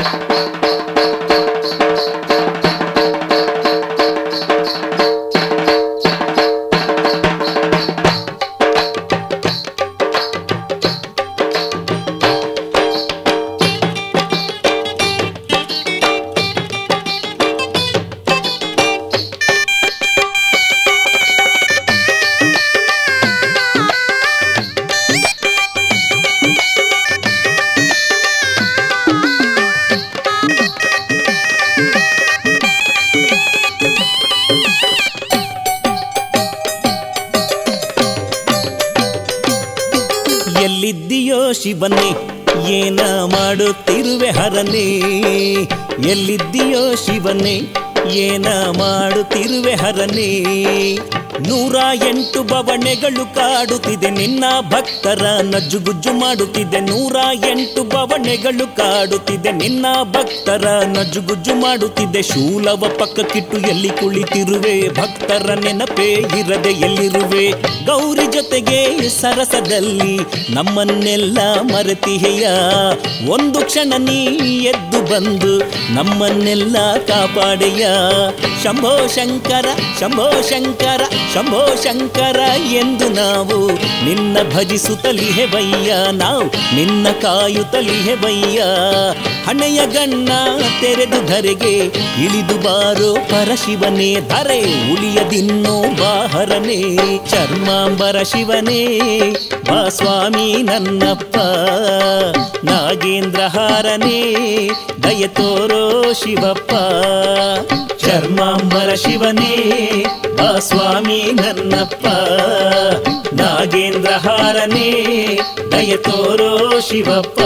ಎಲ್ಲಿದ್ದೀಯೋ ಶಿವನೇ ಏನ ಮಾಡುತ್ತಿರುವೆ ಹರನೇ ಎಲ್ಲಿದ್ದೀಯೋ ಶಿವನೇ ಏನ ಮಾಡುತ್ತಿರುವೆ ಹರನೇ ನೂರ ಎಂಟು ಬವಣೆಗಳು ಕಾಡುತ್ತಿದೆ ನಿನ್ನ ಭಕ್ತರ ನಜ್ಜುಗುಜ್ಜು ಮಾಡುತ್ತಿದೆ ನೂರ ಎಂಟು ಬವಣೆಗಳು ಕಾಡುತ್ತಿದೆ ನಿನ್ನ ಭಕ್ತರ ನಜ್ಜುಗುಜ್ಜು ಮಾಡುತ್ತಿದೆ ಶೂಲವ ಪಕ್ಕಕ್ಕಿಟ್ಟು ಎಲ್ಲಿ ಕುಳಿತಿರುವೆ ಭಕ್ತರ ನೆನಪೇ ಇರದೆ ಎಲ್ಲಿರುವೆ ಗೌರಿ ಜೊತೆಗೆ ಸರಸದಲ್ಲಿ ನಮ್ಮನ್ನೆಲ್ಲ ಮರೆತಿಹೆಯ ಒಂದು ಕ್ಷಣ ನೀ ಎದ್ದು ಬಂದು ನಮ್ಮನ್ನೆಲ್ಲ ಕಾಪಾಡೆಯ ಶಂಭೋ ಶಂಕರ ಶಂಭೋ ಶಂಕರ ಶಂಭೋ ಶಂಕರ ಎಂದು ನಾವು ನಿನ್ನ ಭಜಿಸುತ್ತಲಿಹೆ ಬಯ್ಯ ನಾವು ನಿನ್ನ ಕಾಯುತ್ತಲಿಹೆ ಬಯ್ಯ ಹಣೆಯ ಗಣ್ಣ ತೆರೆದು ಧರೆಗೆ ಇಳಿದು ಬಾರೋ ಪರಶಿವನೇ ಧರೆ ಉಳಿಯದಿನ್ನೋ ಬಾಹರನೇ ಚರ್ಮಾಂಬರ ಶಿವನೇ ಬಾ ಸ್ವಾಮಿ ನನ್ನಪ್ಪ ನಾಗೇಂದ್ರ ಹಾರನೇ ದಯ ತೋರೋ ಶಿವಪ್ಪ ಚರ್ಮಾಂಬರ ಶಿವನೇ ಬಾ ಸ್ವಾಮಿ ನನ್ನಪ್ಪ ನಾಗೇಂದ್ರ ಹಾರನೇ ದಯ ತೋರೋ ಶಿವಪ್ಪ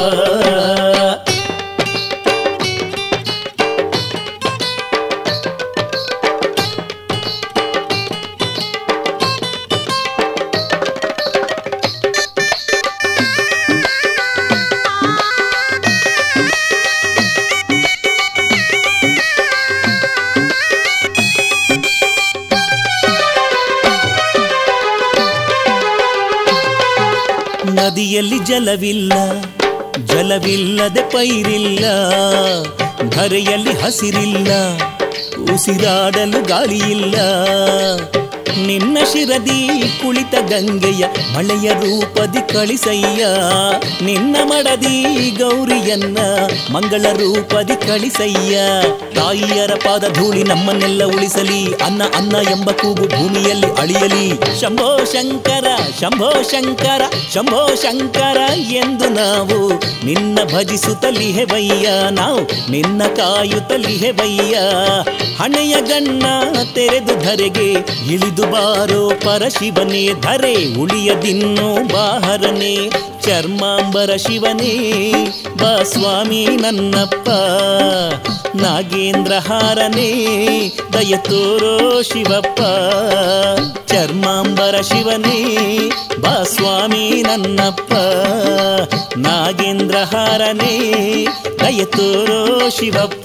ನದಿಯಲ್ಲಿ ಜಲವಿಲ್ಲ ಜಲವಿಲ್ಲದೆ ಪೈರಿಲ್ಲ ಧರೆಯಲ್ಲಿ ಹಸಿರಿಲ್ಲ ಉಸಿರಾಡಲು ಗಾಳಿಯಿಲ್ಲ ನಿನ್ನ ಶಿರದಿ ಕುಳಿತ ಗಂಗೆಯ ಮಳೆಯ ರೂಪದಿ ಕಳಿಸಯ್ಯ ನಿನ್ನ ಮಡದಿ ಗೌರಿಯನ್ನ ಮಂಗಳ ರೂಪದಿ ಕಳಿಸಯ್ಯ ತಾಯಿಯರ ಪಾದ ಧೂಳಿ ನಮ್ಮನ್ನೆಲ್ಲ ಉಳಿಸಲಿ ಅನ್ನ ಅನ್ನ ಎಂಬ ಕೂಗು ಭೂಮಿಯಲ್ಲಿ ಅಳಿಯಲಿ ಶಂಭೋ ಶಂಕರ ಶಂಭೋ ಶಂಕರ ಶಂಭೋ ಶಂಕರ ಎಂದು ನಾವು ನಿನ್ನ ಭಜಿಸುತ್ತಲಿಹೆ ಬಯ್ಯ ನಾವು ನಿನ್ನ ಕಾಯುತ್ತಲಿಹೆ ಬಯ್ಯ ಹಣೆಯ ಗಣ್ಣ ತೆರೆದು ಧರೆಗೆ ಇಳಿದು ಬಾರೋ ಪರಶಿವನೇ ಧರೆ ಉಳಿಯದಿನ್ನೋ ಬಾಹರನೇ ಚರ್ಮಾಂಬರ ಶಿವನೇ ಬಾ ಸ್ವಾಮಿ ನನ್ನಪ್ಪ ನಾಗೇಂದ್ರ ಹಾರನೇ ದಯ ತೋರೋ ಶಿವಪ್ಪ ಚರ್ಮಾಂಬರ ಶಿವನೇ ಬಾ ಸ್ವಾಮಿ ನನ್ನಪ್ಪ ನಾಗೇಂದ್ರ ಹಾರನೇ ದಯ ತೋರೋ ಶಿವಪ್ಪ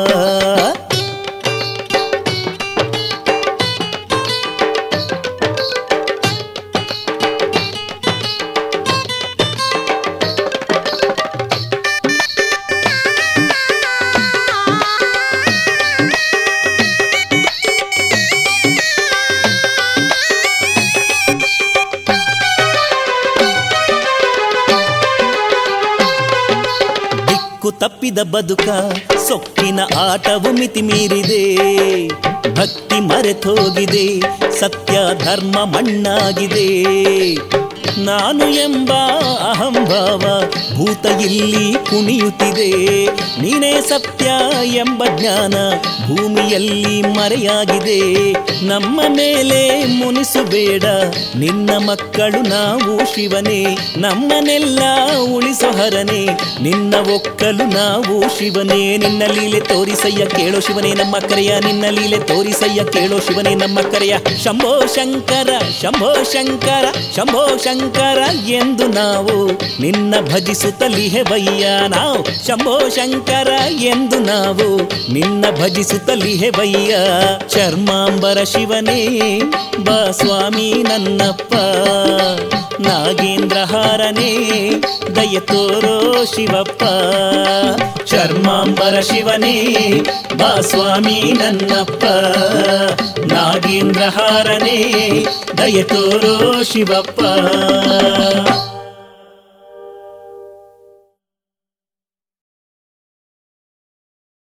ದಿಕ್ಕು ತಪ್ಪಿದ ಬದುಕ ಸೊಕ್ಕಿನ ಆಟವು ಮಿತಿ ಮೀರಿದೆ ಭಕ್ತಿ ಮರೆತೋಗಿದೆ ಸತ್ಯ ಧರ್ಮ ಮಣ್ಣಾಗಿದೆ ನಾನು ಎಂಬ ಅಹಂಭಾವ ಭೂತ ಇಲ್ಲಿ ಕುಣಿಯುತ್ತಿದೆ ನೀನೇ ಸತ್ಯ ಎಂಬ ಜ್ಞಾನ ಭೂಮಿಯಲ್ಲಿ ಮರೆಯಾಗಿದೆ ನಮ್ಮ ಮೇಲೆ ಮುನಿಸಬೇಡ ನಿನ್ನ ಮಕ್ಕಳು ನಾವು ಶಿವನೇ ನಮ್ಮನೆಲ್ಲ ಉಳಿಸೋ ಹರನೇ ನಿನ್ನ ಒಕ್ಕಲು ನಾವು ಶಿವನೇ ನಿನ್ನ ಲೀಲೆ ತೋರಿಸಯ್ಯ ಕೇಳೋ ಶಿವನೇ ನಮ್ಮ ಕರೆಯ ನಿನ್ನ ಲೀಲೆ ತೋರಿಸಯ್ಯ ಕೇಳೋ ಶಿವನೇ ನಮ್ಮ ಕರೆಯ ಶಂಭೋ ಶಂಕರ ಶಂಭೋ ಶಂಕರ ಶಂಭೋ ಶಂಕರ ಎಂದು ನಾವು ನಿನ್ನ ಭಜಿಸುತ್ತಲಿಹೆ ಬಯ್ಯ ನಾವು ಶಂಭೋ ಶಂಕರ ಎಂದು ನಾವು ನಿನ್ನ ಭಜಿಸುತ್ತಲಿಹೆವಯ್ಯ ಚರ್ಮಾಂಬರ ಶಿವನೇ ಬಾ ಸ್ವಾಮಿ ನನ್ನಪ್ಪ ನಾಗೇಂದ್ರಹಾರನೇ ದಯ ತೋರೋ ಶಿವಪ್ಪ ಚರ್ಮಾಂಬರ ಶಿವನೇ ಬಾ ಸ್ವಾಮಿ ನನ್ನಪ್ಪ ನಾಗೇಂದ್ರಹಾರನೇ ದಯ ತೋರೋ ಶಿವಪ್ಪ